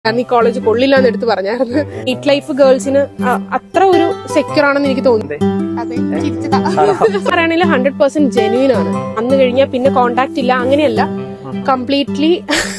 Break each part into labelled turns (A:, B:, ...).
A: കാരണം ഈ കോളേജ് കൊള്ളില്ല എന്ന് എടുത്ത് പറഞ്ഞായിരുന്നു ഇറ്റ് ലൈഫ് ഗേൾസിന് അത്ര ഒരു സെക്യൂർ ആണെന്ന് എനിക്ക് തോന്നുന്നത്
B: അതെ ചിരിച്ചതാ
A: പറയുകയാണെങ്കിൽ ഹൺഡ്രഡ് പെർസെന്റ് ജെന്യൂൻ ആണ് അന്ന് കഴിഞ്ഞാൽ പിന്നെ കോണ്ടാക്ട് ഇല്ല അങ്ങനെയല്ല കംപ്ലീറ്റ്ലി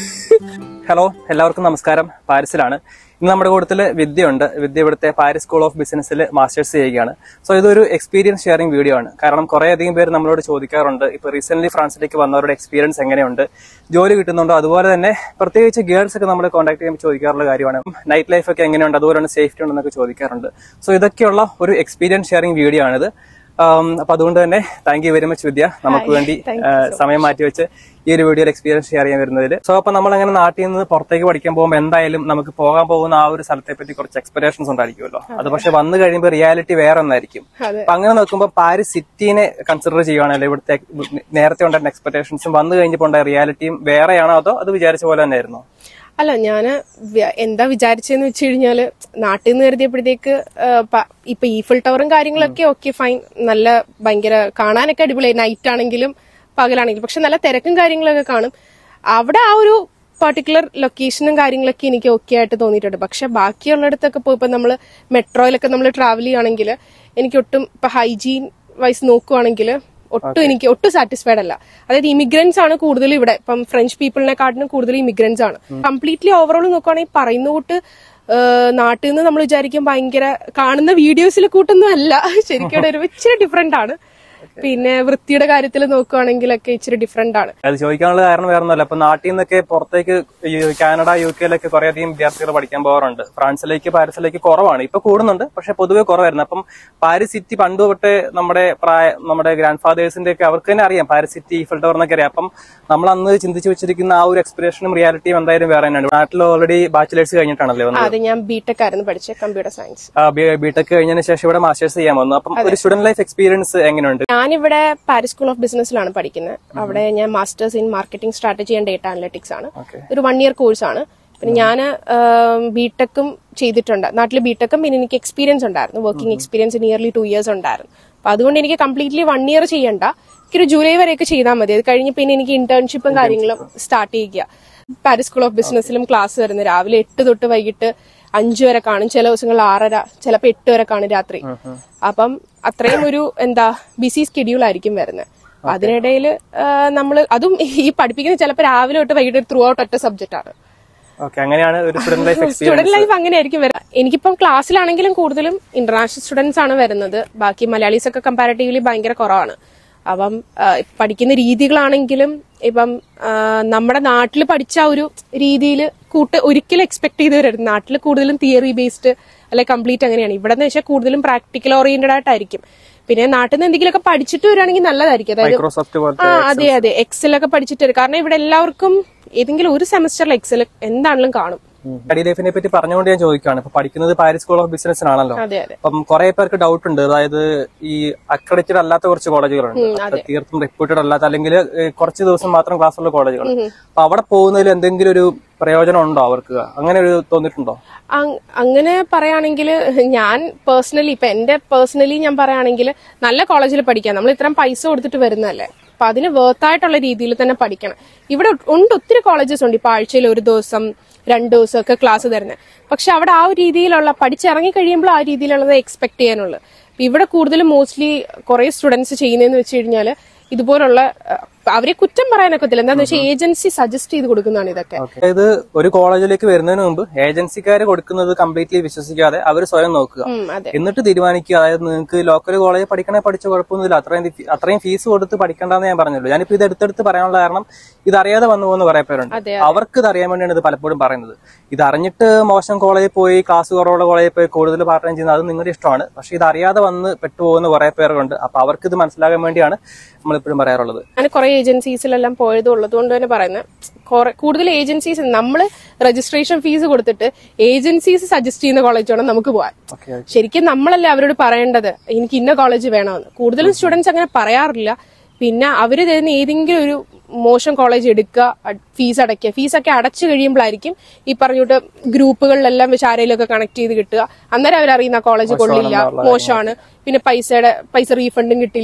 C: ഹലോ എല്ലാവർക്കും നമസ്കാരം പാരിസിലാണ് ഇന്ന് നമ്മുടെ കൂട്ടത്തിൽ വിദ്യയുണ്ട് വിദ്യ ഇവിടുത്തെ പാരിസ് സ്കൂൾ ഓഫ് ബിസിനസ്സിൽ മാസ്റ്റേഴ്സ് ചെയ്യുകയാണ് സോ ഇതൊരു എക്സ്പീരിയൻസ് ഷെയറിംഗ് വീഡിയോ ആണ് കാരണം കുറെ അധികം പേര് നമ്മളോട് ചോദിക്കാറുണ്ട് ഇപ്പൊ റീസെന്റ് ഫ്രാൻസിലേക്ക് വന്നവരുടെ എക്സ്പീരിയൻസ് എങ്ങനെയുണ്ട് ജോലി കിട്ടുന്നുണ്ടോ അതുപോലെ തന്നെ പ്രത്യേകിച്ച് ഗേൾസ് ഒക്കെ നമ്മളെ കോൺടാക്ട് ചെയ്യുമ്പോൾ ചോദിക്കാറുള്ള കാര്യമാണ് നൈറ്റ് ലൈഫ് ഒക്കെ എങ്ങനെയുണ്ട് അതുപോലെ തന്നെ സേഫ്റ്റി ഉണ്ടെന്നൊക്കെ ചോദിക്കാറുണ്ട് സോ ഇതൊക്കെയുള്ള ഒരു എക്സ്പീരിയൻസ് ഷെയറിംഗ് വീഡിയോ ആണിത് ആം, അപ്പൊ അതുകൊണ്ട് തന്നെ thank you very much Vidya നമുക്ക് വേണ്ടി ആ, സമയം മാറ്റി വെച്ച് ഈ ഒരു വീഡിയോയിൽ എക്സ്പീരിയൻസ് ഷെയർ ചെയ്യാൻ വരുന്നതിൽ സോ അപ്പൊ നമ്മൾ അങ്ങനെ നാട്ടിൽ നിന്ന് പുറത്തേക്ക് പഠിക്കാൻ പോകുമ്പോൾ എന്തായാലും നമുക്ക് പോകാൻ പോകുന്ന ആ ഒരു സ്ഥലത്തെ പറ്റി കുറച്ച് എക്സ്പെക്ടേഷൻസ് ഉണ്ടായിരിക്കുമല്ലോ അത് പക്ഷെ വന്നു കഴിയുമ്പോൾ റിയാലിറ്റി വേറെ ഒന്നായിരിക്കും
A: അതെ.
C: അപ്പൊ അങ്ങനെ നോക്കുമ്പോൾ പാരിസ് സിറ്റിനെ കൺസിഡർ ചെയ്യുവാണല്ലോ ഇവിടുത്തെ നേരത്തെ ഉണ്ടായിരുന്ന എക്സ്പെക്ടേഷൻസും വന്നു കഴിഞ്ഞപ്പോൾ ഉണ്ടായ റിയാലിറ്റിയും വേറെയാണോ അതോ അത് വിചാരിച്ച പോലെ തന്നെ ആയിരുന്നോ
A: അല്ല ഞാന് വ്യ- എന്താ വിചാരിച്ചെന്ന് വെച്ച് കഴിഞ്ഞാല് നാട്ടിൽ നിന്ന് കരുതിയപ്പോഴത്തേക്ക് ആ, പ- ഇപ്പൊ ഈഫിൾ ടവറും കാര്യങ്ങളൊക്കെ ഓക്കെ ഫൈൻ നല്ല ഭയങ്കര കാണാനൊക്കെ അടിപൊളിയായി നൈറ്റ് ആണെങ്കിലും പകലാണെങ്കിലും പക്ഷെ നല്ല തിരക്കും കാര്യങ്ങളൊക്കെ കാണും അവിടെ ആ ഒരു പർട്ടിക്കുലർ ലൊക്കേഷനും കാര്യങ്ങളൊക്കെ എനിക്ക് ഓക്കെ ആയിട്ട് തോന്നിയിട്ടുണ്ട് പക്ഷെ ബാക്കിയുള്ളിടത്തൊക്കെ പോയി ഇപ്പൊ നമ്മള് മെട്രോയിലൊക്കെ നമ്മൾ ട്രാവൽ ചെയ്യുകയാണെങ്കിൽ എനിക്ക് ഒട്ടും ഇപ്പൊ ഹൈജീൻ വൈസ് നോക്കുവാണെങ്കിൽ ഒട്ടും എനിക്ക് ഒട്ടും സാറ്റിസ്ഫൈഡ് അല്ല അതായത് ഇമിഗ്രൻസ് ആണ് കൂടുതൽ ഇവിടെ ഇപ്പം ഫ്രഞ്ച് പീപ്പിളിനെക്കാട്ടിലും കൂടുതൽ ഇമിഗ്രൻസ് ആണ് കംപ്ലീറ്റ്ലി ഓവറോൾ നോക്കുവാണെങ്കിൽ പറയുന്ന കൂട്ട് നാട്ടിൽ നിന്ന് നമ്മൾ വിചാരിക്കും ഭയങ്കര കാണുന്ന വീഡിയോസിലെ കൂട്ടൊന്നും അല്ല ശരിക്കും ഇവിടെ ഒരു ഇച്ചിരി ഡിഫറെന്റ് ആണ് പിന്നെ വൃത്തിയുടെ കാര്യത്തിൽ നോക്കുവാണെങ്കിലൊക്കെ ഇച്ചിരി ഡിഫറെന്റ് ആണ്
C: അത് ചോദിക്കാനുള്ള കാരണം വേറെ ഒന്നുമല്ല അപ്പൊ നാട്ടിൽ നിന്നൊക്കെ പുറത്തേക്ക് ഈ കാനഡ യു കെയിലൊക്കെ കുറെ അധികം വിദ്യാർത്ഥികൾ പഠിക്കാൻ പോകാറുണ്ട് ഫ്രാൻസിലേക്ക് പാരീസിലേക്ക് കുറവാണ് ഇപ്പൊ കൂടുന്നുണ്ട് പക്ഷെ പൊതുവെ കുറവായിരുന്നു അപ്പം പാരീസ് സിറ്റി പണ്ട് തൊട്ടേ നമ്മുടെ പ്രായ നമ്മുടെ ഗ്രാൻഡ് ഫാദേഴ്സിന്റെ ഒക്കെ അവർക്ക് തന്നെ അറിയാം പാരീസ് സിറ്റി ഈഫൽ ടവർ എന്നൊക്കെ അറിയാം അപ്പം നമ്മൾ അന്ന് ചിന്തിച്ചു വെച്ചിരിക്കുന്ന ആ ഒരു എക്സ്പിറേഷനും റിയാലിറ്റിയും എന്തായാലും വേറെ തന്നെയാണ് നാട്ടിൽ ഓൾറെഡി ബാച്ചിലേഴ്സ് കഴിഞ്ഞിട്ടാണല്ലേ വന്നത്
A: അതെ ഞാൻ ബിടെക് ആയിരുന്നു പഠിച്ചത് കമ്പ്യൂട്ടർ സയൻസ്
C: ബിടെക് കഴിഞ്ഞതിന് ശേഷം ഇവിടെ മാസ്റ്റേഴ്സ് ചെയ്യാൻ വന്നു അപ്പം ഒരു സ്റ്റുഡന്റ് ലൈഫ് എക്സ്പീരിയൻസ് എങ്ങനെയുണ്ട്
A: ഞാനിവിടെ പാരീസ് സ്കൂൾ ഓഫ് ബിസിനസ്സിലാണ് പഠിക്കുന്നത് അവിടെ ഞാൻ masters in marketing strategy and data analytics ആണ്
C: Okay.
A: ഒരു വൺ ഇയർ കോഴ്സാണ് പിന്നെ ഞാൻ ബിടെക്കും ചെയ്തിട്ടുണ്ട് നാട്ടിൽ ബിടെക്കും പിന്നെ എനിക്ക് എക്സ്പീരിയൻസ് ഉണ്ടായിരുന്നു working experience nearly two years ഉണ്ടായിരുന്നു അപ്പൊ അതുകൊണ്ട് എനിക്ക് കംപ്ലീറ്റ്ലി വൺ ഇയർ ചെയ്യണ്ട എനിക്കൊരു ജൂലൈ വരെയൊക്കെ ചെയ്താൽ മതി അത് കഴിഞ്ഞ് പിന്നെ എനിക്ക് ഇന്റേൺഷിപ്പും കാര്യങ്ങളും സ്റ്റാർട്ട് ചെയ്യുക പാരീസ് സ്കൂൾ ഓഫ് ബിസിനസ്സിലും ക്ലാസ് വരുന്നത് രാവിലെ എട്ട് തൊട്ട് വൈകിട്ട് അഞ്ചു വരെ കാണും ചില ദിവസങ്ങളിൽ ആറര ചിലപ്പോൾ എട്ട് വരെ കാണും രാത്രി അപ്പം അത്രയും ഒരു എന്താ ബിസി സ്കെഡ്യൂൾ ആയിരിക്കും വരുന്നത് അതിനിടയിൽ നമ്മൾ അതും ഈ പഠിപ്പിക്കുന്നത് ചിലപ്പോൾ രാവിലെ തൊട്ട് വൈകിട്ട് ത്രൂ ഔട്ട് ഒറ്റ സബ്ജക്റ്റ് ആണ്
C: ഓക്കെ അങ്ങനെയാണ് ഒരു student life experience
A: student life അങ്ങനെയായിരിക്കും വരാം എനിക്കിപ്പം ക്ലാസ്സിലാണെങ്കിലും കൂടുതലും ഇന്റർനാഷണൽ സ്റ്റുഡൻസ് ആണ് വരുന്നത് ബാക്കി മലയാളീസ് ഒക്കെ കമ്പാരിറ്റീവ്ലി ഭയങ്കര കുറവാണ് അപ്പം ആ, പഠിക്കുന്ന രീതികളാണെങ്കിലും ഇപ്പം ആ, നമ്മുടെ നാട്ടിൽ പഠിച്ച ആ ഒരു രീതിയിൽ കൂട്ട് ഒരിക്കലും എക്സ്പെക്ട് ചെയ്ത് വരരുത് നാട്ടിൽ കൂടുതലും തിയറി ബേസ്ഡ് അല്ലെ കംപ്ലീറ്റ് അങ്ങനെയാണ് ഇവിടെ എന്ന് വെച്ചാൽ കൂടുതലും പ്രാക്ടിക്കൽ ഓറിയന്റഡ് ആയിട്ടായിരിക്കും പിന്നെ നാട്ടിൽ നിന്ന് എന്തെങ്കിലുമൊക്കെ പഠിച്ചിട്ട് വരികയാണെങ്കിൽ നല്ലതായിരിക്കും അതായത്
C: മൈക്രോസോഫ്റ്റ് പോലത്തെ
A: ആ അതെ അതെ എക്സൽ ഒക്കെ പഠിച്ചിട്ട് വരും കാരണം ഇവിടെ എല്ലാവർക്കും ഏതെങ്കിലും ഒരു സെമസ്റ്ററിൽ എക്സൽ എന്താണെങ്കിലും കാണും
C: സ്റ്റഡി ലൈഫിനെ പറ്റി പറഞ്ഞുകൊണ്ട് ഞാൻ ചോദിക്കുകയാണ് ഇപ്പൊ പഠിക്കുന്നത് പാരീസ് സ്കൂൾ ഓഫ് ബിസിനസ്സിനാണല്ലോ
A: അതെ അതെ
C: അപ്പം കുറെ പേർക്ക് ഡൗട്ട് ഉണ്ട് അതായത് ഈ അക്രഡിറ്റഡ് അല്ലാത്ത കുറച്ച് കോളേജുകളുണ്ട് അപ്പൊ തീർത്തും റെപ്യൂട്ടഡ് അല്ലാത്ത അല്ലെങ്കിൽ ഏഹ്, കുറച്ച് ദിവസം മാത്രം ക്ലാസ്സുള്ള കോളേജുകൾ അപ്പൊ അവിടെ പോകുന്നതിൽ എന്തെങ്കിലും ഒരു പ്രയോജനം ഉണ്ടോ അവർക്ക് അങ്ങനെ ഒരു തോന്നിയിട്ടുണ്ടോ
A: അങ്- അങ്ങനെ പറയുകയാണെങ്കിൽ ഞാൻ പേഴ്സണലി ഇപ്പൊ എന്റെ പേഴ്സണലി ഞാൻ പറയുകയാണെങ്കിൽ നല്ല കോളേജിൽ പഠിക്കാം നമ്മൾ ഇത്രയും പൈസ കൊടുത്തിട്ട് വരുന്നതല്ലേ അപ്പൊ അതിന് വേർത്തായിട്ടുള്ള രീതിയിൽ തന്നെ പഠിക്കണം ഇവിടെ ഉണ്ട് ഒത്തിരി കോളേജസ് ഉണ്ട് ഇപ്പൊ ആഴ്ചയിൽ ഒരു ദിവസം രണ്ട് ദിവസം ഒക്കെ ക്ലാസ് തരുന്നത് പക്ഷെ അവിടെ ആ ഒരു രീതിയിലുള്ള പഠിച്ചിറങ്ങി കഴിയുമ്പോൾ ആ രീതിയിലുള്ളത് എക്സ്പെക്ട് ചെയ്യാനുള്ളത് ഇപ്പൊ ഇവിടെ കൂടുതലും മോസ്റ്റ്ലി കുറെ സ്റ്റുഡൻസ് ചെയ്യുന്നതെന്ന് വെച്ച് കഴിഞ്ഞാൽ ഇതുപോലുള്ള അഹ്, അവരെ കുറ്റം പറയാനൊക്കത്തില്ല എന്താന്ന് വെച്ചാൽ ഏജൻസി സജസ്റ്റ് ചെയ്ത് കൊടുക്കുന്നതാണ് ഇതൊക്കെ
C: അതായത് ഒരു കോളേജിലേക്ക് വരുന്നതിന് മുമ്പ് ഏജൻസിക്കാർ കൊടുക്കുന്നത് കംപ്ലീറ്റ്ലി വിശ്വസിക്കാതെ അവർ സ്വയം നോക്കുക
A: ഉം, അതെ
C: എന്നിട്ട് തീരുമാനിക്കുക അതായത് നിങ്ങൾക്ക് ലോക്കൽ കോളേജ് പഠിക്കണേ പഠിച്ച കുഴപ്പമൊന്നുമില്ല അത്രയും ഫീ- അത്രയും ഫീസ് കൊടുത്ത് പഠിക്കണ്ടെന്ന് ഞാൻ പറഞ്ഞല്ലോ ഞാനിപ്പോ ഇത് എടുത്തെടുത്ത് പറയാനുള്ള കാരണം ഇത് അറിയാതെ വന്നു പോകുന്ന കുറെ പേരുണ്ട്
A: അതെ,
C: അവർക്ക് ഇത് അറിയാൻ വേണ്ടിയാണ് ഇത് പലപ്പോഴും പറയുന്നത് ഇത് അറിഞ്ഞിട്ട് മോശം കോളേജിൽ പോയി ക്ലാസ് കുറവുള്ള കോളേജിൽ പോയി കൂടുതൽ പാർട്ട് ടൈം ചെയ്യുന്നത് അത് നിങ്ങളുടെ ഇഷ്ടമാണ് പക്ഷെ ഇത് അറിയാതെ വന്ന് പെട്ടുപോകുന്ന കുറെ പേരുണ്ട് അപ്പൊ അവർക്ക് ഇത് മനസ്സിലാകാൻ വേണ്ടിയാണ് നമ്മളിപ്പോഴും പറയാറുള്ളത്
A: ഞാൻ കുറെ ഏജൻസീസിലെല്ലാം പോയത് ഉള്ളത് കൊണ്ട് തന്നെ പറയുന്നത് കുറെ കൂടുതൽ ഏജൻസീസ് നമ്മൾ രജിസ്ട്രേഷൻ ഫീസ് കൊടുത്തിട്ട് ഏജൻസീസ് സജസ്റ്റ് ചെയ്യുന്ന കോളേജാണ് നമുക്ക് പോകാൻ
C: ഓക്കെ
A: ശരിക്കും നമ്മളല്ലേ അവരോട് പറയേണ്ടത് എനിക്ക് ഇന്ന കോളേജ് വേണമെന്ന് കൂടുതലും സ്റ്റുഡൻസ് അങ്ങനെ പറയാറില്ല പിന്നെ അവര് തരുന്ന ഏതെങ്കിലും ഒരു മോശം കോളേജ് എടുക്കുക ഫീസ് അടയ്ക്കുക ഫീസൊക്കെ അടച്ചു കഴിയുമ്പോഴായിരിക്കും ഈ പറഞ്ഞിട്ട് ഗ്രൂപ്പുകളിലെല്ലാം വെച്ച് ആരെങ്കിലുമൊക്കെ കണക്ട് ചെയ്ത് കിട്ടുക അന്നേരം അവരറിയുന്ന കോളേജ് കൊള്ളില്ല മോശമാണ് പിന്നെ പൈസയുടെ പൈസ റീഫണ്ടും കിട്ടില്ല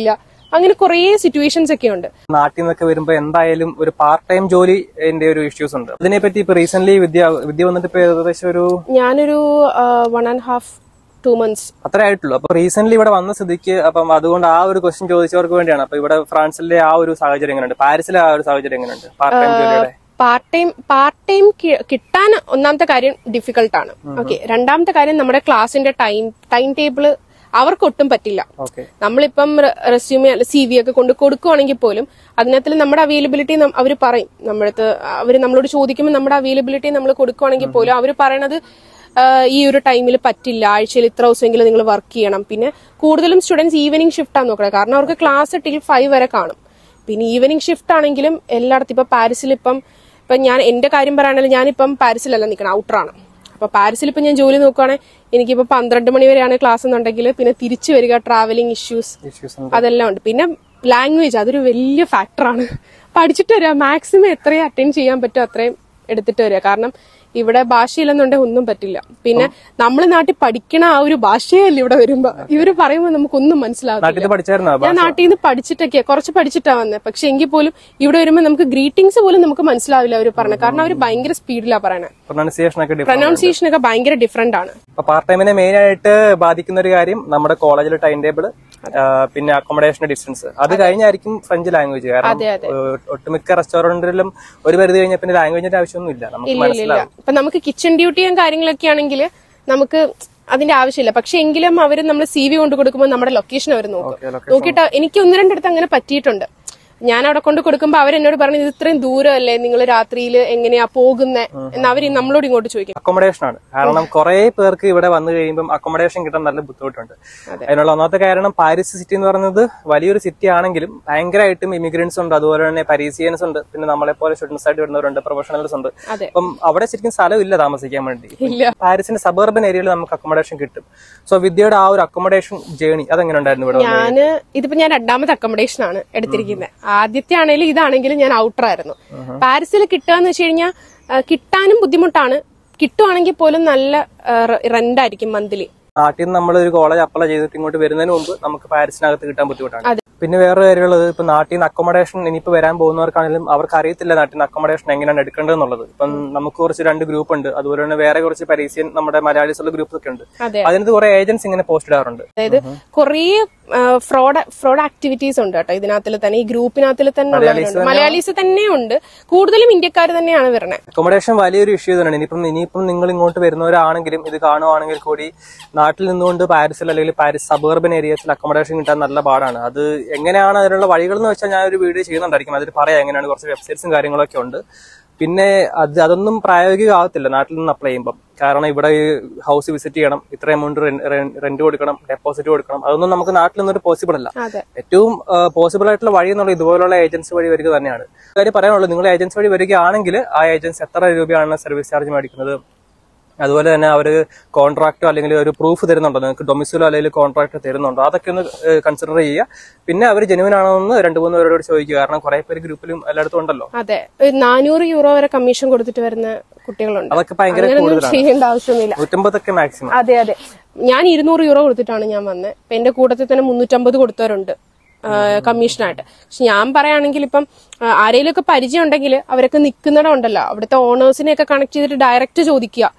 A: അങ്ങനെ കുറേ സിറ്റുവേഷൻസ് ഒക്കെ ഉണ്ട്
C: നാട്ടിൽ നിന്നൊക്കെ വരുമ്പോ എന്തായാലും ഒരു പാർട്ട് ടൈം ജോലിന്റെ ഒരു ഇഷ്യൂസ് ഉണ്ട് അതിനെപ്പറ്റി ഇപ്പൊ റീസെന്റ് വിദ്യ വിദ്യ വന്നിട്ട് ഇപ്പൊ ഏകദേശം ഒരു
A: ഞാനൊരു one and half two months
C: അത്രേ ആയിട്ടുള്ളൂ അപ്പൊ റീസെന്റ് ഇവിടെ വന്ന സ്ഥിതിക്ക് അപ്പം അതുകൊണ്ട് ആ ഒരു ക്വസ്റ്റ്യൻ ചോദിച്ചവർക്ക് വേണ്ടിയാണ് അപ്പൊ ഇവിടെ ഫ്രാൻസിലെ ആ ഒരു സാഹചര്യം എങ്ങനെയുണ്ട് പാരീസിലെ ആ ഒരു സാഹചര്യം എങ്ങനെയുണ്ട് പാർട്ട് ടൈം ജോലിയുടെ
A: പാർട്ട് ടൈം പാർട്ട് ടൈം കിട്ടാൻ ഒന്നാമത്തെ കാര്യം ഡിഫിക്കൾട്ടാണ് ഓക്കെ രണ്ടാമത്തെ കാര്യം നമ്മുടെ ക്ലാസിന്റെ ടൈം ടൈം ടേബിള് അവർക്ക് ഒട്ടും പറ്റില്ല
C: ഓക്കെ
A: നമ്മളിപ്പം റെസ്യൂമെ സി വി ഒക്കെ കൊണ്ട് കൊടുക്കുവാണെങ്കിൽ പോലും അതിനകത്ത് നമ്മുടെ അവൈലബിലിറ്റി അവർ പറയും നമ്മളടുത്ത് അവർ നമ്മളോട് ചോദിക്കുമ്പോൾ നമ്മുടെ അവൈലബിലിറ്റി നമ്മൾ കൊടുക്കുവാണെങ്കിൽ പോലും അവർ പറയണത് ആ, ഈ ഒരു ടൈമിൽ പറ്റില്ല ആഴ്ചയിൽ ഇത്ര ദിവസമെങ്കിലും നിങ്ങൾ വർക്ക് ചെയ്യണം പിന്നെ കൂടുതലും സ്റ്റുഡൻസ് ഈവനിങ് ഷിഫ്റ്റ് ആണ് നോക്കുന്നത് കാരണം അവർക്ക് ക്ലാസ് ടിൽ ഫൈവ് വരെ കാണും പിന്നെ ഈവനിങ് ഷിഫ്റ്റ് ആണെങ്കിലും എല്ലായിടത്തും ഇപ്പൊ പാരീസിൽ ഇപ്പം ഇപ്പൊ ഞാൻ എന്റെ കാര്യം പറയുകയാണെങ്കിൽ ഞാനിപ്പം പാരീസിലല്ല നിൽക്കണം ഔട്ടറാണ് അപ്പൊ പാരീസിൽ ഇപ്പൊ ഞാൻ ജോലി നോക്കുവാണെങ്കിൽ എനിക്കിപ്പോ പന്ത്രണ്ട് മണി വരെയാണ് ക്ലാസ് എന്നുണ്ടെങ്കിൽ പിന്നെ തിരിച്ചു വരിക ട്രാവലിംഗ് ഇഷ്യൂസ്
C: ഇഷ്യൂസ് ഉണ്ട്
A: അതെല്ലാം ഉണ്ട് പിന്നെ ലാംഗ്വേജ് അതൊരു വലിയ ഫാക്ടറാണ് പഠിച്ചിട്ട് വരിക മാക്സിമം എത്രയും അറ്റൻഡ് ചെയ്യാൻ പറ്റുമോ അത്രയും എടുത്തിട്ട് വരിക കാരണം ഇവിടെ ഭാഷയില്ലെന്നുണ്ടെങ്കിൽ ഒന്നും പറ്റില്ല പിന്നെ നമ്മൾ നാട്ടിൽ പഠിക്കണ ആ ഒരു ഭാഷയല്ലേ ഇവിടെ വരുമ്പോ ഇവര് പറയുമ്പോൾ നമുക്കൊന്നും മനസ്സിലാവില്ല
C: നാട്ടിൽ നിന്ന് പഠിച്ചായിരുന്നോ
A: ഞാൻ നാട്ടിൽ നിന്ന് പഠിച്ചിട്ടൊക്കെ കുറച്ച് പഠിച്ചിട്ടാ വന്നത് പക്ഷെ എങ്കിൽ പോലും ഇവിടെ വരുമ്പോൾ നമുക്ക് ഗ്രീറ്റിംഗ്സ് പോലും നമുക്ക് മനസ്സിലാവില്ല അവർ പറഞ്ഞത് കാരണം അവർ ഭയങ്കര സ്പീഡിലാ പറയണത്
C: പ്രൊനൗൺസിയേഷൻ ഒക്കെ ഡിഫറെന്റ്
A: പ്രൊനൗൺസിയേഷൻ ഒക്കെ ഭയങ്കര ഡിഫറെന്റ് ആണ്
C: അപ്പൊ പാർട്ട് ടൈമിനെ മെയിൻ ആയിട്ട് ബാധിക്കുന്ന ഒരു കാര്യം നമ്മുടെ കോളേജിലെ ടൈം ടേബിൾ പിന്നെ അക്കോമഡേഷന്റെ ഡിസ്റ്റൻസ് അത് കഴിഞ്ഞായിരിക്കും ഫ്രഞ്ച് ലാംഗ്വേജ് കാരണം
A: അതെ, അതെ.
C: ഏഹ്, ഒട്ടുമിക്ക റെസ്റ്റോറന്റിലും ഒരു പരിധി കഴിഞ്ഞാൽ പിന്നെ ലാംഗ്വേജിന്റെ ആവശ്യമൊന്നും ഇല്ല നമുക്ക്
A: ഇല്ല ഇല്ല ഇല്ല ഇപ്പൊ നമുക്ക് കിച്ചൺ ഡ്യൂട്ടിയും കാര്യങ്ങളൊക്കെ ആണെങ്കിൽ നമുക്ക് അതിന്റെ ആവശ്യമില്ല പക്ഷെ എങ്കിലും അവർ നമ്മൾ സി വി കൊണ്ട് കൊടുക്കുമ്പോൾ നമ്മുടെ ലൊക്കേഷൻ അവർ നോക്കും
C: Okay, location.
A: നോക്കിയിട്ട് എനിക്ക് ഒന്ന് രണ്ടിടത്ത് അങ്ങനെ പറ്റിയിട്ടുണ്ട് ഞാൻ അവിടെ കൊണ്ട് കൊടുക്കുമ്പോൾ അവരെന്നോട് പറഞ്ഞു ഇത് ഇത്രയും ദൂരമല്ലേ നിങ്ങൾ രാത്രിയിൽ എങ്ങനെയാ പോകുന്നേ എന്ന് അവർ നമ്മളോട് ഇങ്ങോട്ട് ചോദിക്കും
C: അക്കോമഡേഷൻ ആണ് കാരണം കുറെ പേർക്ക് ഇവിടെ വന്നു കഴിയുമ്പോൾ അക്കോമഡേഷൻ കിട്ടാൻ നല്ല ബുദ്ധിമുട്ടുണ്ട്
A: അതെ.
C: അതിനുള്ള ഒന്നാമത്തെ കാരണം പാരീസ് സിറ്റി എന്ന് പറയുന്നത് വലിയൊരു സിറ്റി ആണെങ്കിലും ഭയങ്കരമായിട്ടും ഇമിഗ്രൻസ് ഉണ്ട് അതുപോലെ തന്നെ പരീസിയൻസ് ഉണ്ട് പിന്നെ നമ്മളെ പോലെ സ്റ്റുഡൻസ് ആയിട്ട് വരുന്നവരുണ്ട് പ്രൊഫഷണൽസ് ഉണ്ട്
A: അതെ
C: അപ്പം അവിടെ ശരിക്കും സ്ഥലമില്ല താമസിക്കാൻ വേണ്ടി
A: ഇല്ല
C: പാരീസിന്റെ സബർബൻ ഏരിയയിൽ നമുക്ക് അക്കോമഡേഷൻ കിട്ടും സോ വിദ്യയുടെ ആ ഒരു അക്കോമഡേഷൻ ജേണി അതെങ്ങനെ ഉണ്ടായിരുന്നു ഇവിടെ വന്ന്?
A: ഞാന് ഇതിപ്പോ ഞാൻ രണ്ടാമത്തെ അക്കോമഡേഷൻ ആണ് എടുത്തിരിക്കുന്നത് ആദ്യത്തെ ആണെങ്കിലും ഇതാണെങ്കിലും ഞാൻ ഔട്ടർ ആയിരുന്നു പാരീസിൽ കിട്ടുക എന്ന് വെച്ച് കഴിഞ്ഞാൽ കിട്ടാനും ബുദ്ധിമുട്ടാണ് കിട്ടുവാണെങ്കിൽ പോലും നല്ല റെന്റ് ആയിരിക്കും മന്ത്ലി
C: നാട്ടിൽ നിന്ന് നമ്മൾ ഒരു കോളേജ് അപ്ലൈ ചെയ്തിട്ട് ഇങ്ങോട്ട് വരുന്നതിന് മുമ്പ് നമുക്ക് പാരീസിനകത്ത് കിട്ടാൻ ബുദ്ധിമുട്ടാണ്
A: അതെ.
C: പിന്നെ വേറെ കാര്യമുള്ളത് ഇപ്പൊ നാട്ടിൽ നിന്ന് അക്കോമഡേഷൻ ഇനിയിപ്പോ വരാൻ പോകുന്നവർക്കാണെങ്കിലും അവർക്ക് അറിയത്തില്ല നാട്ടിൽ നിന്ന് അക്കോമഡേഷൻ എങ്ങനെയാണ് എടുക്കേണ്ടതെന്നുള്ളത് ഇപ്പം നമുക്ക് കുറച്ച് രണ്ട് ഗ്രൂപ്പ് ഉണ്ട് അതുപോലെ തന്നെ വേറെ കുറച്ച് പരീസിയൻ നമ്മുടെ മലയാളീസുള്ള ഗ്രൂപ്പ്സ് ഒക്കെ ഉണ്ട്
A: അതെ
C: അതിനകത്ത് കുറെ ഏജൻസ് ഇങ്ങനെ പോസ്റ്റ് ഇടാറുണ്ട്
A: അതായത് കുറേ ഫ്രോഡ് ഫ്രോഡ് ആക്ടിവിറ്റീസ് ഉണ്ട് കേട്ടോ ഇതിനകത്തിൽ തന്നെ ഈ ഗ്രൂപ്പിനകത്തിൽ തന്നെ ഉള്ളവരുണ്ട് മലയാളീസ് തന്നെ ഉണ്ട് കൂടുതലും ഇന്ത്യക്കാർ തന്നെയാണ് വരണേ
C: അക്കോമഡേഷൻ വലിയൊരു ഇഷ്യൂ തന്നെയാണ് ഇനിയിപ്പം ഇനിയിപ്പം നിങ്ങൾ ഇങ്ങോട്ട് വരുന്നവരാണെങ്കിലും ഇത് കാണുവാണെങ്കിൽ കൂടി നാട്ടിൽ നിന്നുകൊണ്ട് പാരീസിൽ അല്ലെങ്കിൽ പാരീസ് സബർബൻ ഏരിയസിൽ അക്കോമഡേഷൻ കിട്ടാൻ നല്ല പാടാണ് അത് എങ്ങനെയാണ് അതിനുള്ള വഴികൾ എന്ന് വെച്ചാൽ ഞാൻ ഒരു വീഡിയോ ചെയ്യുന്നുണ്ടായിരിക്കും അതിൽ പറയാം എങ്ങനെയാണ് കുറച്ച് വെബ്സൈറ്റ്സും കാര്യങ്ങളൊക്കെ ഉണ്ട് പിന്നെ അത് അതൊന്നും പ്രായോഗികമാകത്തില്ല നാട്ടിൽ നിന്ന് അപ്ലൈ ചെയ്യുമ്പോൾ കാരണം ഇവിടെ ഈ ഹൗസ് വിസിറ്റ് ചെയ്യണം ഇത്ര എമൗണ്ട് റെന്റ് കൊടുക്കണം ഡെപ്പോസിറ്റ് കൊടുക്കണം അതൊന്നും നമുക്ക് നാട്ടിൽ നിന്നൊരു പോസിബിൾ അല്ല
A: അതെ
C: ഏറ്റവും പോസിബിൾ ആയിട്ടുള്ള വഴി എന്നുള്ള ഇതുപോലുള്ള ഏജൻസി വഴി വരിക തന്നെയാണ് കാര്യം പറയാനുള്ളത് നിങ്ങൾ ഏജൻസി വഴി വരികയാണെങ്കിൽ ആ ഏജൻസി എത്ര രൂപയാണ് സർവീസ് ചാർജ് മേടിക്കുന്നത് അതുപോലെ തന്നെ അവർ കോൺട്രാക്റ്റോ അല്ലെങ്കിൽ ഒരു പ്രൂഫ് തരുന്നുണ്ടോ നിങ്ങൾക്ക് ഡൊമിസിലോ അല്ലെങ്കിൽ കോൺട്രാക്ട് തരുന്നുണ്ടോ അതൊക്കെ ഒന്ന് കൺസിഡർ ചെയ്യുക പിന്നെ അവർ ജെനുവൻ ആണോ എന്ന് രണ്ട് മൂന്ന് പേരോട് ചോദിക്കുക കാരണം കുറെ പേര് ഗ്രൂപ്പിലും എല്ലായിടത്തും ഉണ്ടല്ലോ
A: അതെ ഒരു നാനൂറ് യൂറോ വരെ കമ്മീഷൻ കൊടുത്തിട്ട് വരുന്ന കുട്ടികളുണ്ട്
C: അതൊക്കെ ഭയങ്കര
A: അങ്ങനെയൊന്നും
C: കൂടുതലാണ്
A: ചെയ്യേണ്ട ആവശ്യമൊന്നുമില്ല
C: നൂറ്റമ്പതൊക്കെ മാക്സിമം
A: അതെ അതെ ഞാൻ ഇരുന്നൂറ് യൂറോ കൊടുത്തിട്ടാണ് ഞാൻ വന്നത് ഇപ്പൊ എന്റെ കൂട്ടത്തിൽ തന്നെ മുന്നൂറ്റമ്പത് കൊടുത്തവരുണ്ട് കമ്മീഷനായിട്ട് പക്ഷെ ഞാൻ പറയുകയാണെങ്കിൽ ഇപ്പം ആരെങ്കിലും ഒക്കെ പരിചയം ഉണ്ടെങ്കിൽ അവരൊക്കെ നിൽക്കുന്നിടം ഉണ്ടല്ലോ അവിടുത്തെ ഓണേഴ്സിനെ ഒക്കെ കണക്ട് ചെയ്തിട്ട് ഡയറക്റ്റ് ചോദിക്കുക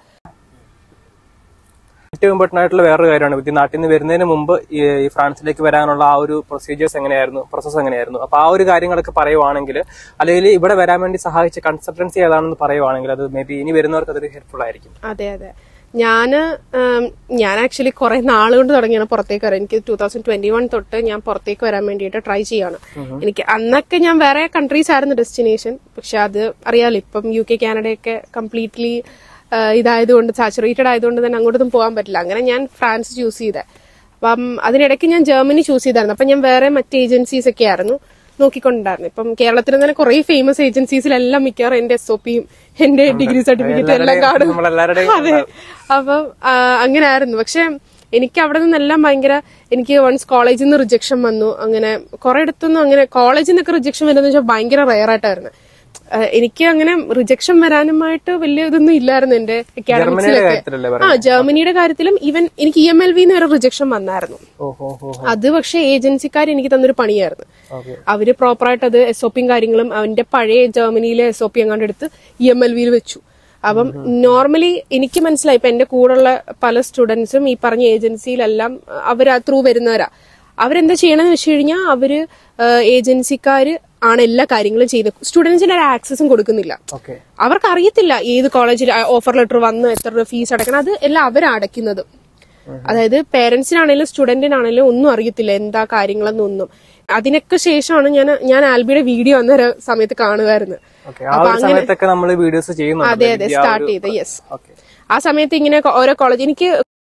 C: ഏറ്റവും ഇമ്പോർട്ടന്റ് ആയിട്ടുള്ള വേറൊരു കാര്യമാണ് വിദ്യ നാട്ടിൽ നിന്ന് വരുന്നതിന് മുമ്പ് ഈ ഈ ഫ്രാൻസിലേക്ക് വരാനുള്ള ആ ഒരു പ്രൊസീജിയേഴ്സ് എങ്ങനെയായിരുന്നു പ്രോസസ്സ് എങ്ങനെയായിരുന്നു അപ്പൊ ആ ഒരു കാര്യങ്ങളൊക്കെ പറയുവാണെങ്കിൽ അല്ലെങ്കിൽ ഇവിടെ വരാൻ വേണ്ടി സഹായിച്ച കൺസൾട്ടൻസി ഏതാണെന്ന് പറയുവാണെങ്കിൽ അത് മേ ബി ഇനി വരുന്നവർക്ക് അതൊരു ഹെൽപ്ഫുൾ ആയിരിക്കും
A: അതെ അതെ ഞാന് ഉം, ഞാൻ ആക്ച്വലി കുറെ നാളുകൊണ്ട് തുടങ്ങിയാണ് പുറത്തേക്ക് വരാൻ എനിക്ക് ടൂ തൗസൻഡ് ട്വന്റി വൺ തൊട്ട് ഞാൻ പുറത്തേക്ക് വരാൻ വേണ്ടിയിട്ട് ട്രൈ ചെയ്യാണ് എനിക്ക് അന്നൊക്കെ ഞാൻ വേറെ കൺട്രീസ് ആയിരുന്നു ഡെസ്റ്റിനേഷൻ പക്ഷെ അത് അറിയാലോ ഇപ്പം യു കെ കാനഡയൊക്കെ കംപ്ലീറ്റ്ലി ഇതായതുകൊണ്ട് സാച്ചുറേറ്റഡ് ആയതുകൊണ്ട് തന്നെ അങ്ങോട്ടൊന്നും പോകാൻ പറ്റില്ല അങ്ങനെ ഞാൻ ഫ്രാൻസ് ചൂസ് ചെയ്തത് അപ്പം അതിനിടയ്ക്ക് ഞാൻ ജർമ്മനി ചൂസ് ചെയ്തായിരുന്നു അപ്പം ഞാൻ വേറെ മറ്റ് ഏജൻസീസ് ഒക്കെ ആയിരുന്നു നോക്കിക്കൊണ്ടായിരുന്നു ഇപ്പം കേരളത്തിൽ തന്നെ കുറെ ഫേമസ് ഏജൻസീസിലെല്ലാം മിക്കവാറും എന്റെ എസ് ഒ പിയും എന്റെ ഡിഗ്രി സർട്ടിഫിക്കറ്റ് എല്ലാം കാണും
C: നമ്മളെല്ലാവരുടെയും
A: അതെ അപ്പം ആ, അങ്ങനെ ആയിരുന്നു പക്ഷെ എനിക്ക് അവിടെ നിന്നെല്ലാം ഭയങ്കര എനിക്ക് വൺസ് കോളേജിൽ നിന്ന് റിജക്ഷൻ വന്നു അങ്ങനെ കുറെ ഇടത്തൊന്നും അങ്ങനെ കോളേജിൽ നിന്നൊക്കെ റിജക്ഷൻ വരുന്നത് വെച്ചാൽ ഭയങ്കര റെയർ ആയിട്ടായിരുന്നു ഏഹ് എനിക്ക് അങ്ങനെ റിജക്ഷൻ വരാനുമായിട്ട് വലിയ ഇതൊന്നും ഇല്ലായിരുന്നു എന്റെ
C: ജർമ്മനിയുടെ
A: അക്കാഡമിക്സിലൊക്കെ
C: കാര്യത്തിലല്ലേ
A: ആ
C: പറയുന്നത്
A: ജർമ്മനിയുടെ കാര്യത്തിലും ഈവൻ എനിക്ക് ഇ എം എൽ വിന്ന് ഒരു റിജക്ഷൻ വന്നായിരുന്നു
C: ഓഹോ ഹോ
A: അത് പക്ഷെ ഏജൻസിക്കാർ എനിക്ക് തന്നൊരു പണിയായിരുന്നു
C: ഓക്കെ
A: അവര് പ്രോപ്പറായിട്ട് അത് എസ് ഒ പിയും കാര്യങ്ങളും അവന്റെ പഴയ ജർമ്മനിയിലെ എസ് ഒ പി എങ്ങാണ്ട് എടുത്ത് ഇ എം എൽ വിയിൽ വെച്ചു അപ്പം നോർമലി എനിക്ക് മനസ്സിലായി ഇപ്പൊ എന്റെ കൂടെയുള്ള പല സ്റ്റുഡൻസും ഈ പറഞ്ഞ ഏജൻസിയിലെല്ലാം അവർ ത്രൂ വരുന്നവരാ അവരെന്താ ചെയ്യണമെന്ന് വെച്ച് കഴിഞ്ഞാൽ അവര് ഏജൻസിക്കാര് ആണ് എല്ലാ കാര്യങ്ങളും ചെയ്യുന്നത് സ്റ്റുഡൻസിന് ഒരു ആക്സസും കൊടുക്കുന്നില്ല
C: ഓക്കെ
A: അവർക്ക് അറിയത്തില്ല ഏത് കോളേജിൽ ഓഫർ ലെറ്റർ വന്ന് എത്ര രൂപ ഫീസ് അടക്കണം അത് എല്ലാം അവരാ അടയ്ക്കുന്നത് അതായത് പേരൻസിനാണേലും സ്റ്റുഡന്റിനാണേലും ഒന്നും അറിയത്തില്ല എന്താ കാര്യങ്ങളെന്നൊന്നും അതിനൊക്കെ ശേഷമാണ് ഞാൻ ഞാൻ ആൽബിയുടെ വീഡിയോ അന്നേര സമയത്ത് കാണുമായിരുന്നു
C: ഓക്കെ ആ ഒരു സമയത്തൊക്കെ നമ്മൾ വീഡിയോസ് ചെയ്യുന്നുണ്ട്
A: അതെ അതെ സ്റ്റാർട്ട് ചെയ്ത് യെസ്
C: ഓക്കെ
A: ആ സമയത്ത് ഇങ്ങനെ കൊ- ഓരോ കോളേജ് എനിക്ക്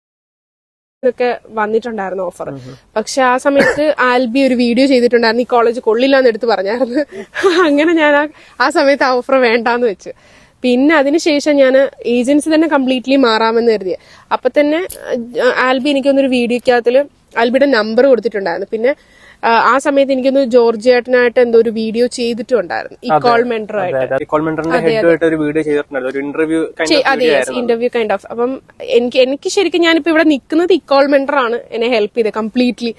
A: ഒക്കെ വന്നിട്ടുണ്ടായിരുന്നു ഓഫർ പക്ഷെ ആ സമയത്ത് ആൽബി ഒരു വീഡിയോ ചെയ്തിട്ടുണ്ടായിരുന്നു ഈ കോളേജ് കൊള്ളില്ലാന്ന് എടുത്ത് പറഞ്ഞായിരുന്നു അങ്ങനെ ഞാൻ ആ- ആ സമയത്ത് ആ ഓഫർ വേണ്ടാന്ന് വെച്ച് പിന്നെ അതിനുശേഷം ഞാൻ ഏജൻസി തന്നെ കംപ്ലീറ്റ്ലി മാറാമെന്ന് കരുതിയ അപ്പൊ തന്നെ അഹ് ആൽബി എനിക്കൊന്നൊരു വീഡിയോക്കകത്തില് ആൽബിയുടെ നമ്പർ കൊടുത്തിട്ടുണ്ടായിരുന്നു പിന്നെ ആ, ആ സമയത്ത് എനിക്കൊന്ന് ജോർജിയേട്ടനായിട്ട് എന്തോ ഒരു വീഡിയോ ചെയ്തിട്ടുണ്ടായിരുന്നു ഈ കോൾ മെന്ററായിട്ട്
C: കോൾമെന്ററിന്റെ ഹെഡ് ആയിട്ട് ഒരു വീഡിയോ ചെയ്തിട്ടുണ്ടല്ലോ ഒരു ഇന്റർവ്യൂ
A: ചെ- അതെ യെസ് ഇന്റർവ്യൂ കൈൻഡ് ഓഫ് അപ്പം എനിക്ക് എനിക്ക് ശരിക്കും ഞാനിപ്പോ ഇവിടെ നിൽക്കുന്നത് ഇക്കോൾ മെന്റർ ആണ് എന്നെ ഹെൽപ്പ് ചെയ്തത് കംപ്ലീറ്റ്ലി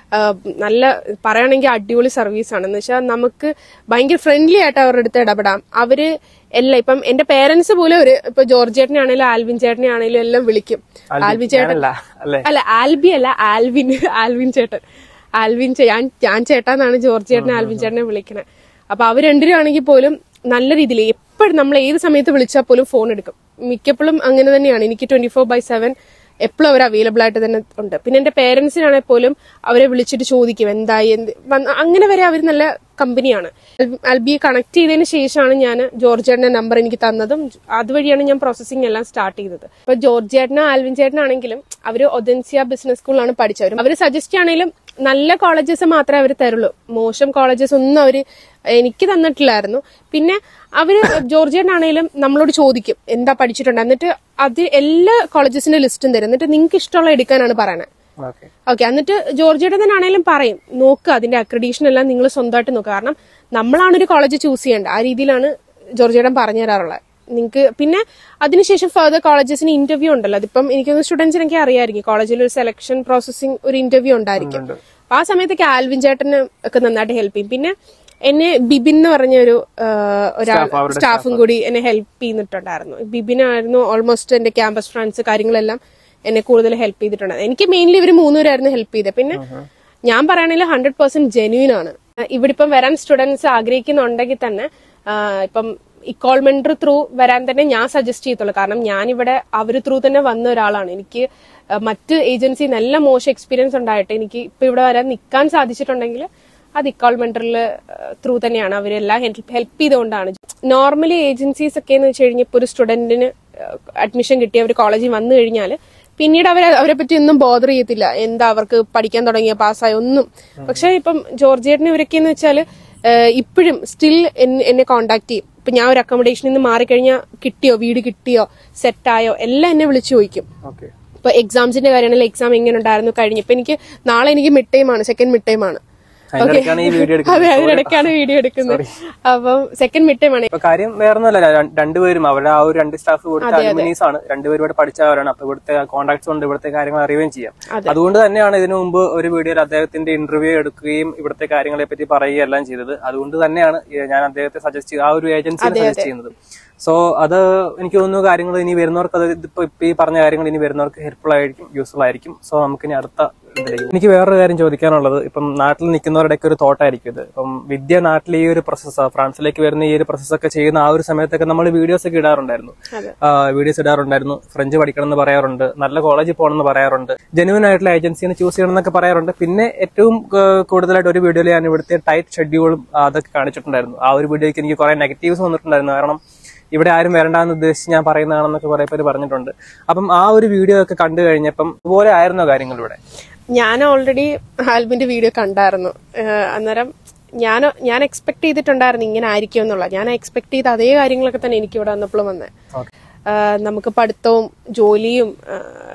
A: നല്ല പറയുകയാണെങ്കിൽ അടിപൊളി സർവീസ് ആണ് എന്ന് വെച്ചാൽ നമുക്ക് ഭയങ്കര ഫ്രണ്ട്ലി ആയിട്ട് അവരുടെ അടുത്ത് ഇടപെടാം അവര് എല്ലാം ഇപ്പം എന്റെ പേരൻസ് പോലും ഒരു ഇപ്പൊ ജോർജ് ചേട്ടനെ ആണെങ്കിലും ആൽവിൻ ചേട്ടനെ ആണെങ്കിലും എല്ലാം വിളിക്കും ആൽവിൻ ചേട്ടൻ
C: അല്ല അല്ലേ
A: അല്ല ആൽബി അല്ല ആൽവിൻ ആൽവിൻ ചേട്ടൻ ആൽവിൻ ചേ- ഞാൻ ഞാൻ ചേട്ടാന്നാണ് ജോർജ് ചേട്ടനെ ആൽവിൻ ചേട്ടനെ വിളിക്കണേ അപ്പൊ അവർ രണ്ടുപേരും ആണെങ്കിൽ പോലും നല്ല രീതിയിൽ എപ്പോഴും നമ്മൾ ഏത് സമയത്ത് വിളിച്ചാൽ പോലും ഫോൺ എടുക്കും മിക്കപ്പോഴും അങ്ങനെ തന്നെയാണ് എനിക്ക് ട്വന്റി ഫോർ ബൈ സെവൻ എപ്പോഴും അവർ അവൈലബിൾ ആയിട്ട് തന്നെ ഉണ്ട് പിന്നെ എന്റെ പേരൻസിനാണെങ്കിൽ പോലും അവരെ വിളിച്ചിട്ട് ചോദിക്കും എന്തായി എന്ത് വന്ന് അങ്ങനെ വരെ അവർ നല്ല കമ്പനിയാണ് അൽബിയെ കണക്ട് ചെയ്തതിന് ശേഷമാണ് ഞാൻ ജോർജേട്ടന്റെ നമ്പർ എനിക്ക് തന്നതും അതുവഴിയാണ് ഞാൻ പ്രോസസ്സിംഗ് എല്ലാം സ്റ്റാർട്ട് ചെയ്തത് ഇപ്പൊ ജോർജേട്ടനോ ആൽവിൻ ചേട്ടനാണെങ്കിലും അവര് ഒതൻസിയ ബിസിനസ് സ്കൂളിലാണ് പഠിച്ചവരും അവര് സജസ്റ്റ് ആണെങ്കിലും നല്ല കോളേജസ് മാത്രമേ അവർ തരുള്ളൂ മോശം കോളേജസ് ഒന്നും അവര് എനിക്ക് തന്നിട്ടില്ലായിരുന്നു പിന്നെ അവര് ജോർജിയനാണേലും നമ്മളോട് ചോദിക്കും എന്താ പഠിച്ചിട്ടുണ്ട് എന്നിട്ട് അത് എല്ലാ കോളേജസിന്റെ ലിസ്റ്റും തരും എന്നിട്ട് നിങ്ങൾക്ക് ഇഷ്ടമുള്ള എടുക്കാനാണ് പറയണത്
C: ഓക്കെ
A: ഓക്കെ എന്നിട്ട് ജോർജിയുടെ തന്നെ ആണെങ്കിലും പറയും നോക്കുക അതിന്റെ അക്രഡീഷൻ എല്ലാം നിങ്ങൾ സ്വന്തമായിട്ട് നോക്കുക കാരണം നമ്മളാണ് ഒരു കോളേജ് ചൂസ് ചെയ്യേണ്ടത് ആ രീതിയിലാണ് ജോർജിയുടെ പറഞ്ഞു തരാറുള്ളത് നിങ്ങൾക്ക് പിന്നെ അതിനുശേഷം ഫർദർ കോളേജസിന് ഇന്റർവ്യൂ ഉണ്ടല്ലോ അതിപ്പം എനിക്കൊന്ന് സ്റ്റുഡൻസിനൊക്കെ അറിയാമായിരിക്കും കോളേജിൽ ഒരു സെലക്ഷൻ പ്രോസസ്സിംഗ് ഒരു ഇന്റർവ്യൂ ഉണ്ടായിരിക്കും അപ്പൊ ആ സമയത്തൊക്കെ ആൽവിൻ ചേട്ടന് ഒക്കെ നന്നായിട്ട് ഹെൽപ്പ് ചെയ്യും പിന്നെ എന്നെ ബിബിൻ എന്ന് പറഞ്ഞ ഒരു ആ, ഒരാൾ സ്റ്റാഫും കൂടി എന്നെ ഹെൽപ്പ് ചെയ്യുന്നിട്ടുണ്ടായിരുന്നു ബിബിനായിരുന്നു ഓൾമോസ്റ്റ് എന്റെ ക്യാമ്പസ് ഫ്രണ്ട്സ് കാര്യങ്ങളെല്ലാം എന്നെ കൂടുതൽ ഹെൽപ്പ് ചെയ്തിട്ടുണ്ടായിരുന്നു എനിക്ക് മെയിൻലി ഇവർ മൂന്നുപേരായിരുന്നു ഹെൽപ്പ് ചെയ്തത് പിന്നെ ഞാൻ പറയണെങ്കിൽ ഹൺഡ്രഡ് പെർസെന്റ് ജെന്യൂൻ ആണ് ഇവിടെ ഇപ്പം വരാൻ സ്റ്റുഡൻസ് ആഗ്രഹിക്കുന്നുണ്ടെങ്കിൽ തന്നെ ആ, ഇപ്പം ഇക്കോൾമെന്ററി ത്രൂ വരാൻ തന്നെ ഞാൻ സജസ്റ്റ് ചെയ്യത്തുള്ളൂ കാരണം ഞാൻ ഇവിടെ അവർ ത്രൂ തന്നെ വന്ന ഒരാളാണ് എനിക്ക് ആ, മറ്റ് ഏജൻസിയിൽ നല്ല മോശം എക്സ്പീരിയൻസ് ഉണ്ടായിട്ട് എനിക്ക് ഇപ്പൊ ഇവിടെ വരാൻ നിൽക്കാൻ സാധിച്ചിട്ടുണ്ടെങ്കിൽ അത് ഇക്കോൾമെന്ററിൽ ത്രൂ തന്നെയാണ് അവരെല്ലാം ഹെൽപ്പ് ചെയ്തുകൊണ്ടാണ് നോർമലി ഏജൻസീസ് ഒക്കെ എന്ന് വെച്ച് കഴിഞ്ഞാൽ ഇപ്പോൾ ഒരു സ്റ്റുഡന്റിന് അഡ്മിഷൻ കിട്ടി അവർ കോളേജിൽ വന്നു കഴിഞ്ഞാൽ പിന്നീട് അവർ അവരെ പറ്റി ഒന്നും ബോധർ ചെയ്യത്തില്ല എന്താ അവർക്ക് പഠിക്കാൻ തുടങ്ങിയ പാസ്സായ ഒന്നും പക്ഷെ ഇപ്പം ജോർജിയേട്ടനെ ഇവരൊക്കെ എന്ന് വെച്ചാൽ ഇപ്പോഴും സ്റ്റിൽ എന്നെ കോണ്ടാക്ട് ചെയ്യും ഇപ്പൊ ഞാൻ ഒരു അക്കോമഡേഷനിൽ നിന്ന് മാറിക്കഴിഞ്ഞാൽ കിട്ടിയോ വീട് കിട്ടിയോ സെറ്റായോ എല്ലാം എന്നെ വിളിച്ചു ചോദിക്കും
C: ഓക്കെ
A: ഇപ്പൊ എക്സാംസിന്റെ കാര്യമാണെങ്കിൽ എക്സാം എങ്ങനെ ഉണ്ടായിരുന്നു കഴിഞ്ഞു ഇപ്പൊ എനിക്ക് നാളെ എനിക്ക് മിഡ് ടൈം ആണ് സെക്കൻഡ് മിഡ് ടൈം ആണ്
C: അതിനിടയ്ക്കാണ് ഈ വീഡിയോ
A: അതെ
C: എടുക്കുന്നത്
A: അതിനിടയ്ക്കാണ് വീഡിയോ എടുക്കുന്നത് അപ്പം സെക്കൻഡ് മിഡ് ടൈം ആണ്
C: ഇപ്പൊ കാര്യം വേറൊന്നുമല്ല ര- രണ്ടുപേരും അവരുടെ ആ ഒരു രണ്ട് സ്റ്റാഫ് ഇവിടുത്തെ അലുമിനീസ് ആണ് രണ്ടുപേരും ഇവിടെ പഠിച്ചവരാണ് അപ്പൊ ഇവിടുത്തെ കോൺടാക്ട്സ് കൊണ്ട് ഇവിടുത്തെ കാര്യങ്ങൾ അറിയുകയും ചെയ്യാം അതുകൊണ്ട് തന്നെയാണ് ഇതിനു മുമ്പ് ഒരു വീഡിയോയിൽ അദ്ദേഹത്തിന്റെ ഇന്റർവ്യൂ എടുക്കുകയും ഇവിടുത്തെ കാര്യങ്ങളെ പറ്റി പറയുകയും എല്ലാം ചെയ്തത് അതുകൊണ്ട് തന്നെയാണ് ഈ ഞാൻ അദ്ദേഹത്തെ സജസ്റ്റ് ആ ഒരു ഏജൻസിനെ സജസ്റ്റ് ചെയ്യുന്നത് സോ അത് എനിക്ക് തോന്നുന്നു കാര്യങ്ങൾ ഇനി വരുന്നവർക്ക് അത് ഇതിപ്പോ ഇപ്പൊ ഈ പറഞ്ഞ കാര്യങ്ങൾ ഇനി വരുന്നവർക്ക് ഹെൽപ്ഫുൾ ആയിരിക്കും യൂസ്ഫുൾ ആയിരിക്കും സോ നമുക്ക് ഇനി അടുത്ത ഇതിലേക്ക് എനിക്ക് വേറൊരു കാര്യം ചോദിക്കാനുള്ളത് ഇപ്പം നാട്ടിൽ നിൽക്കുന്നവരുടെയൊക്കെ ഒരു തോട്ടായിരിക്കും ഇത് ഇപ്പം വിദ്യ നാട്ടിൽ ഈ ഒരു പ്രോസസ്സ് ഫ്രാൻസിലേക്ക് വരുന്ന ഈ ഒരു പ്രോസസ് ഒക്കെ ചെയ്യുന്ന ആ ഒരു സമയത്തൊക്കെ നമ്മൾ വീഡിയോസ് ഒക്കെ ഇടാറുണ്ടായിരുന്നു
A: അതെ.
C: വീഡിയോസ് ഇടാറുണ്ടായിരുന്നു ഫ്രഞ്ച് പഠിക്കണം എന്ന് പറയാറുണ്ട് നല്ല കോളേജിൽ പോകണം എന്ന് പറയാറുണ്ട് ജെനുവൻ ആയിട്ടുള്ള ഏജൻസിനെ ചൂസ് ചെയ്യണം എന്നൊക്കെ പറയാറുണ്ട് പിന്നെ ഏറ്റവും ആ, കൂടുതലായിട്ട് ഒരു വീഡിയോയിൽ ഞാൻ ഇവിടുത്തെ ടൈറ്റ് ഷെഡ്യൂളും അതൊക്കെ കാണിച്ചിട്ടുണ്ടായിരുന്നു ആ ഒരു വീഡിയോയ്ക്ക് എനിക്ക് കുറെ നെഗറ്റീവ്സ് വന്നിട്ടുണ്ടായിരുന്നു കാരണം ഇവിടെ ആരും വരണ്ടെന്ന് ഉദ്ദേശിച്ച് ഞാൻ പറയുന്നതാണെന്നൊക്കെ കുറെ പേര് പറഞ്ഞിട്ടുണ്ട് അപ്പം ആ ഒരു വീഡിയോ ഒക്കെ കണ്ടു കഴിഞ്ഞപ്പം ഇതുപോലെ ആയിരുന്നോ കാര്യങ്ങൾ ഇവിടെ
A: ഞാൻ ഓൾറെഡി ആൽബിന്റെ വീഡിയോ കണ്ടായിരുന്നു ഏഹ് അന്നേരം ഞാൻ ഞാൻ എക്സ്പെക്ട് ചെയ്തിട്ടുണ്ടായിരുന്നു ഇങ്ങനെ ആയിരിക്കും എന്നുള്ള ഞാൻ എക്സ്പെക്ട് ചെയ്ത അതേ കാര്യങ്ങളൊക്കെ തന്നെ എനിക്ക് ഇവിടെ വന്നപ്പോഴും വന്നത്
C: Okay.
A: നമുക്ക് പഠിത്തവും ജോലിയും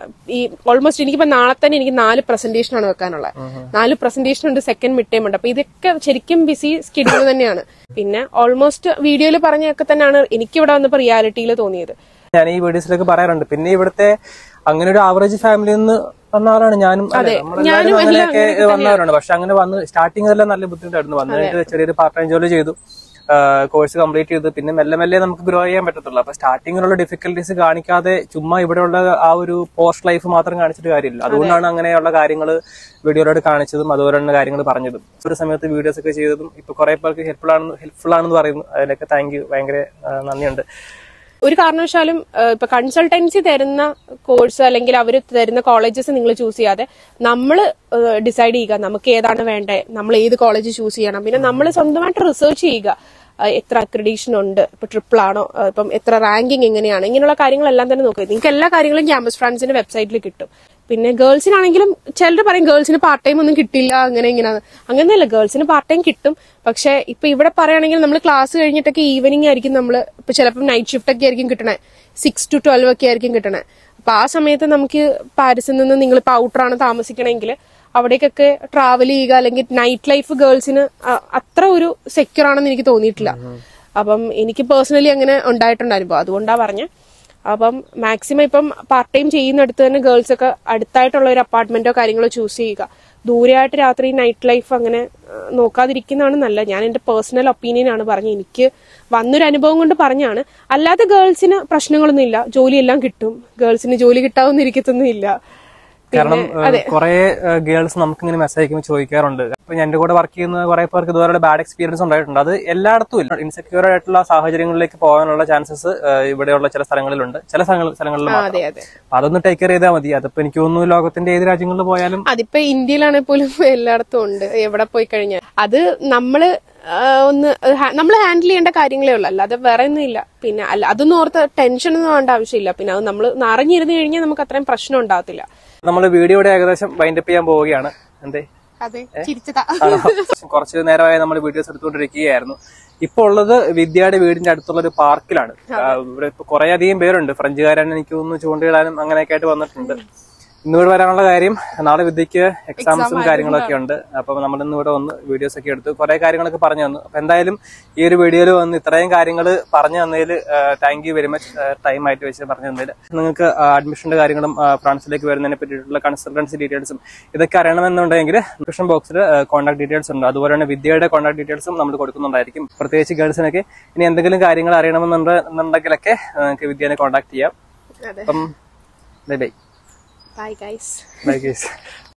A: ഈ ഓൾമോസ്റ്റ് എനിക്കിപ്പോ നാളെ തന്നെ എനിക്ക് നാല് പ്രസന്റേഷൻ ആണ് വെക്കാനുള്ളത് നാല് പ്രസന്റേഷൻ ഉണ്ട് സെക്കൻഡ് മിഡ് ടൈം ഉണ്ട് അപ്പൊ ഇതൊക്കെ ശരിക്കും ബിസി സ്കെഡ്യൂൾ തന്നെയാണ് പിന്നെ ഓൾമോസ്റ്റ് വീഡിയോയിൽ പറഞ്ഞൊക്കെ തന്നെയാണ് എനിക്ക് ഇവിടെ വന്നപ്പോ റിയാലിറ്റിയിൽ തോന്നിയത്
C: ഞാൻ ഈ വീഡിയോസിലൊക്കെ പറയാറുണ്ട് പിന്നെ ഇവിടുത്തെ അങ്ങനെ ഒരു ആവറേജ് ഫാമിലി നിന്ന് വന്ന ആളാണ് ഞാനും അല്ലേ? നമ്മളെല്ലാവരും അങ്ങനെയൊക്കെ വന്നവരാണ് പക്ഷെ അങ്ങനെ വന്ന് സ്റ്റാർട്ടിങ് എല്ലാം നല്ല ബുദ്ധിമുട്ടായിരുന്നു വന്നിട്ട് ചെറിയൊരു പാർട്ട് ടൈം ജോലി ചെയ്തു കോഴ്സ് കംപ്ലീറ്റ് ചെയ്തു പിന്നെ മെല്ലെ മെല്ലെ നമുക്ക് ഗ്രോ ചെയ്യാൻ പറ്റത്തുള്ളൂ അപ്പൊ സ്റ്റാർട്ടിങ്ങിലുള്ള ഡിഫിക്കൽട്ടീസ് കാണിക്കാതെ ചുമ്മാ ഇവിടെയുള്ള ആ ഒരു പോസ്റ്റ് ലൈഫ് മാത്രം കാണിച്ചിട്ട് കാര്യമില്ല അതുകൊണ്ടാണ് അങ്ങനെയുള്ള കാര്യങ്ങൾ വീഡിയോയിലോട് കാണിച്ചതും അതുപോലെ തന്നെ കാര്യങ്ങൾ പറഞ്ഞതും ഒരു സമയത്ത് വീഡിയോസ് ഒക്കെ ചെയ്തതും ഇപ്പൊ കുറെ പേർക്ക് ഹെൽപ്ഫുൾ ആണെന്ന് ഹെൽപ്ഫുൾ ആണെന്ന് പറയുന്നു അതിലൊക്കെ താങ്ക് യു ഭയങ്കര ആ, നന്ദിയുണ്ട്
A: ഒരു കാരണവശാലും ഏഹ്, ഇപ്പൊ കൺസൾട്ടൻസി തരുന്ന കോഴ്സ് അല്ലെങ്കിൽ അവർ തരുന്ന കോളേജസ് നിങ്ങൾ ചൂസ് ചെയ്യാതെ നമ്മൾ ഡിസൈഡ് ചെയ്യുക നമുക്ക് ഏതാണ് വേണ്ടത് നമ്മൾ ഏത് കോളേജ് ചൂസ് ചെയ്യണം പിന്നെ നമ്മൾ സ്വന്തമായിട്ട് റിസർച്ച് ചെയ്യുക ഏഹ്, എത്ര അക്രഡീഷൻ ഉണ്ട് ഇപ്പൊ ട്രിപ്പിൾ ആണോ ഏഹ്, ഇപ്പം എത്ര റാങ്കിങ് എങ്ങനെയാണ് ഇങ്ങനെയുള്ള കാര്യങ്ങളെല്ലാം തന്നെ നോക്കുക നിങ്ങൾക്ക് എല്ലാ കാര്യങ്ങളും ക്യാമ്പസ് ഫ്രാൻസിന്റെ വെബ്സൈറ്റിൽ കിട്ടും പിന്നെ ഗേൾസിനാണെങ്കിലും ചിലർ പറയും ഗേൾസിന് പാർട്ട് ടൈം ഒന്നും കിട്ടില്ല അങ്ങനെ ഇങ്ങനെ അങ്ങനെയല്ല ഗേൾസിന് പാർട്ട് ടൈം കിട്ടും പക്ഷെ ഇപ്പൊ ഇവിടെ പറയുകയാണെങ്കിൽ നമ്മൾ ക്ലാസ് കഴിഞ്ഞിട്ടൊക്കെ ഈവനിങ് ആയിരിക്കും നമ്മൾ ഇപ്പൊ ചിലപ്പോൾ നൈറ്റ് ഷിഫ്റ്റ് ഒക്കെ ആയിരിക്കും കിട്ടണേ സിക്സ് ടു ട്വൽവ് ഒക്കെ ആയിരിക്കും കിട്ടണേ അപ്പൊ ആ സമയത്ത് നമുക്ക് പാരീസിൽ നിന്ന് നിങ്ങൾ ഇപ്പൊ ഔട്ടറാണ് താമസിക്കണമെങ്കിൽ അവിടേക്കൊക്കെ ട്രാവൽ ചെയ്യുക അല്ലെങ്കിൽ നൈറ്റ് ലൈഫ് ഗേൾസിന് അത്ര ഒരു സെക്യൂർ ആണെന്ന് എനിക്ക് തോന്നിയിട്ടില്ല അപ്പം എനിക്ക് പേഴ്സണലി അങ്ങനെ ഉണ്ടായിട്ടുണ്ട് അനുഭവം അതുകൊണ്ടാ പറഞ്ഞേ അപ്പം മാക്സിമം ഇപ്പം പാർട്ട് ടൈം ചെയ്യുന്നിടത്ത് തന്നെ ഗേൾസ് ഒക്കെ അടുത്തായിട്ടുള്ള ഒരു അപ്പാർട്ട്മെന്റോ കാര്യങ്ങളോ ചൂസ് ചെയ്യുക ദൂരെയായിട്ട് രാത്രി നൈറ്റ് ലൈഫ് അങ്ങനെ ആ, നോക്കാതിരിക്കുന്നതാണ് നല്ലത് ഞാൻ എന്റെ പേഴ്സണൽ ഒപ്പീനിയൻ ആണ് പറഞ്ഞത് എനിക്ക് വന്നൊരു അനുഭവം കൊണ്ട് പറഞ്ഞാണ് അല്ലാതെ ഗേൾസിന് പ്രശ്നങ്ങളൊന്നും ഇല്ല ജോലിയെല്ലാം കിട്ടും ഗേൾസിന് ജോലി കിട്ടാവുന്ന ഇരിക്കത്തൊന്നും ഇല്ല
C: കാരണം കുറെ ഗേൾസ് നമുക്ക് ഇങ്ങനെ മെസ്സേജ് അയക്കുമ്പോൾ ചോദിക്കാറുണ്ട് അപ്പൊ എന്റെ കൂടെ വർക്ക് ചെയ്യുന്ന കുറെ പേർക്ക് ഇതുപോലെ ബാഡ് എക്സ്പീരിയൻസ് ഉണ്ടായിട്ടുണ്ട് അത് എല്ലായിടത്തും ഇല്ല ഇൻസെക്യൂർ ആയിട്ടുള്ള സാഹചര്യങ്ങളിലേക്ക് പോകാനുള്ള ചാൻസസ് ഇവിടെയുള്ള ചില സ്ഥലങ്ങളിലുണ്ട് ചില സ്ഥലങ്ങൾ- സ്ഥലങ്ങളിൽ
A: ആ,
C: മാത്രം
A: അതെ അതെ
C: അപ്പൊ അതൊന്ന് ടേക്ക് കെയർ ചെയ്താൽ മതി അതിപ്പോ എനിക്ക് തോന്നുന്നു ലോകത്തിന്റെ ഏത് രാജ്യങ്ങളിൽ പോയാലും
A: അതിപ്പോ ഇന്ത്യയിലാണെങ്കിൽ പോലും എല്ലായിടത്തും ഉണ്ട് എവിടെ പോയി കഴിഞ്ഞാൽ അത് നമ്മള് ആ, ഒന്ന് നമ്മൾ ഹാൻഡിൽ ചെയ്യേണ്ട കാര്യങ്ങളേ ഉള്ളൂ അല്ലാതെ വേറെ ഒന്നും ഇല്ല പിന്നെ അല്ല അതൊന്നും ഓർത്ത് ടെൻഷൻ ഒന്നും വേണ്ട ആവശ്യമില്ല പിന്നെ അത് നമ്മൾ നിറഞ്ഞിരുന്ന് കഴിഞ്ഞാൽ നമുക്ക് അത്രയും പ്രശ്നം ഉണ്ടാകത്തില്ല
C: നമ്മൾ വീഡിയോയുടെ ഏകദേശം വൈൻഡപ്പ് ചെയ്യാൻ പോവുകയാണ് എന്തേ
A: അതെ ചിരിച്ചതാ
C: ആണോ? കുറച്ച് നേരമായി നമ്മൾ വീഡിയോസ് എടുത്തുകൊണ്ടിരിക്കുകയായിരുന്നു ഇപ്പൊ ഉള്ളത് വിദ്യയുടെ വീടിന്റെ അടുത്തുള്ള ഒരു പാർക്കിലാണ് ആ, ഇവിടെ ഇപ്പൊ കുറെ അധികം പേരുണ്ട് ഫ്രഞ്ചുകാരാണ് എനിക്ക് തോന്നുന്നു ചൂണ്ടിയിടാനും അങ്ങനെയൊക്കെ ആയിട്ട് വന്നിട്ടുണ്ട് ഇന്നിവിടെ വരാനുള്ള കാര്യം നാളെ വിദ്യക്ക് എക്സാംസും കാര്യങ്ങളൊക്കെ ഉണ്ട് അപ്പൊ നമ്മൾ ഇന്ന് ഇവിടെ വന്ന് വീഡിയോസ് ഒക്കെ എടുത്ത് കുറെ കാര്യങ്ങളൊക്കെ പറഞ്ഞു തന്നു അപ്പൊ എന്തായാലും ഈ ഒരു വീഡിയോയിൽ വന്ന് ഇത്രയും കാര്യങ്ങൾ പറഞ്ഞു തന്നതിൽ thank you very much time ആയിട്ട് വെച്ച് പറഞ്ഞു തന്നതിൽ നിങ്ങൾക്ക് അഡ്മിഷന്റെ കാര്യങ്ങളും ആ, ഫ്രാൻസിലേക്ക് വരുന്നതിനെ പറ്റിയിട്ടുള്ള കൺസൾട്ടൻസി ഡീറ്റെയിൽസും ഇതൊക്കെ അറിയണമെന്നുണ്ടെങ്കിൽ ഡിസ്ക്രിപ്ഷൻ ബോക്സിൽ കോൺടാക്ട് ഡീറ്റെയിൽസ് ഉണ്ട് അതുപോലെ തന്നെ വിദ്യയുടെ കോൺടാക്ട് ഡീറ്റെയിൽസും നമ്മൾ കൊടുക്കുന്നുണ്ടായിരിക്കും പ്രത്യേകിച്ച് ഗേൾസിനൊക്കെ ഇനി എന്തെങ്കിലും കാര്യങ്ങൾ അറിയണമെന്നുണ്ട് എന്നുണ്ടെങ്കിലൊക്കെ നിങ്ങൾക്ക് വിദ്യനെ കോൺടാക്ട് ചെയ്യാം
A: അതെ
C: അപ്പം bye bye
A: bye guys
C: bye guys